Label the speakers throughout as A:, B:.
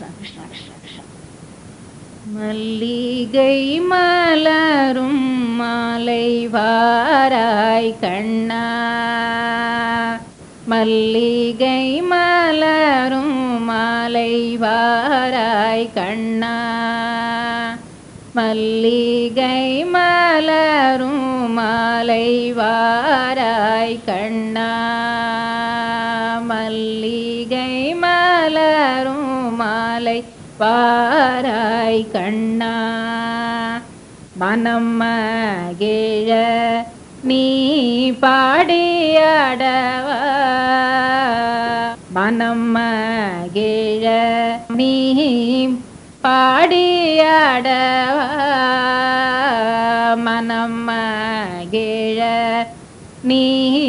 A: கிருஷ்ணா கிருஷ்ணா கிருஷ்ணா கிருஷ்ணா
B: மல்லிகை மலரும் மாலை வாராய் கண்ணா மல்லிகை மலரும் மாலை வாராய் கண்ணா மல்லிகை மலரும் மாலை வாராய் கண்ணா மல்லிகை மலரும் மாலை வாராய் கண்ணா மனம் மகிழ நீ பாடியாடவா மனம் மகிழ நீ பாடியாடவா மனம் மகிழ நீ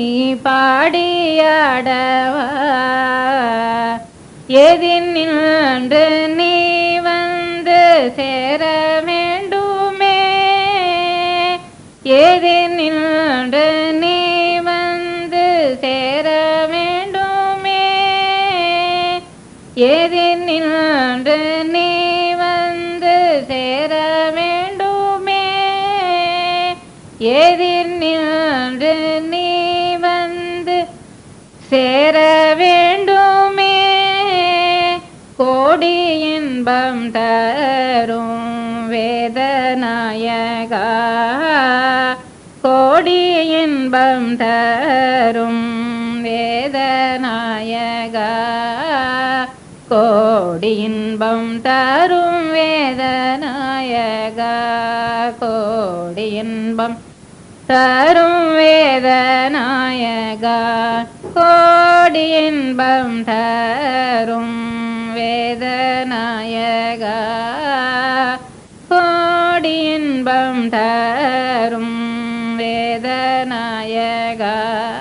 B: பாடியாடவா எதில் நின்று நீ வந்து சேர வேண்டுமே எதில் நின்று நீ வந்து சேர வேண்டுமே எதில் நின்று நீ வந்து சேர வேண்டுமே எதிர் நின்று நீ வந்து சேர வேண்டுமே கோடி இன்பம் தரும் வேதநாயகா கோடி இன்பம் தரும் வேதநாயகா கோடி இன்பம் தரும் வேதநாயகா கோடி இன்பம் தரும் வேதநாயகா கோடி இன்பம் தரும் வேதநாயகா கோடி இன்பம் தரும் வேதநாயகா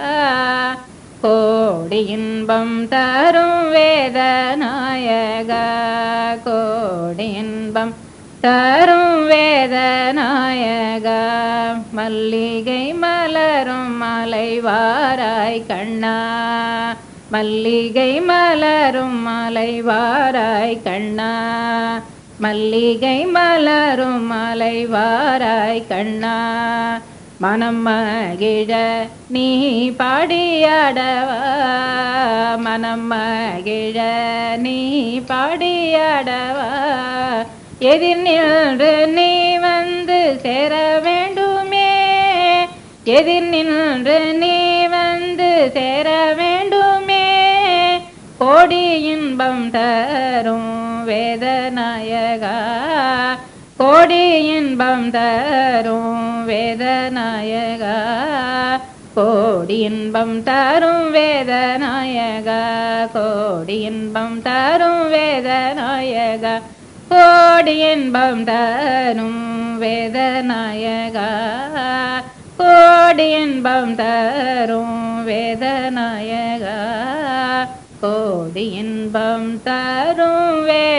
B: கோடி இன்பம் தரும் வேதநாயகா கோடி இன்பம் தரும் வேதநாயகா மல்லிகை மலரும் மலை வாராய் கண்ணா மல்லிகை மலரும் மலை வாராய் கண்ணா மல்லிகை மலரும் மலை வாராய் கண்ணா மனம் மகிழ நீ பாடியாடவா மனம் மகிழ நீ பாடியாடவா எதிர் நின்று நீ வந்து சேர வேண்டுமே எதிர் நின்று நீ வந்து சேர வேண்டுமே கோடி இன்பம் தரும் வேதநாயகா கோடி இன்பம் தரும் வேதநாயகா கோடி இன்பம் தரும் வேதநாயகா கோடி இன்பம் தரும் வேதநாயகா கோடி இன்பம் தரும் வேதநாயகா கோடி இன்பம் தரும் வேதநாயகா கோடி இன்பம் தரும்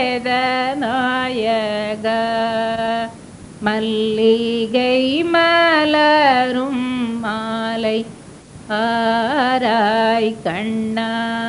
B: வேதநாயகா மல்லிகை மலரும் மாலை ஆராய் கண்ணா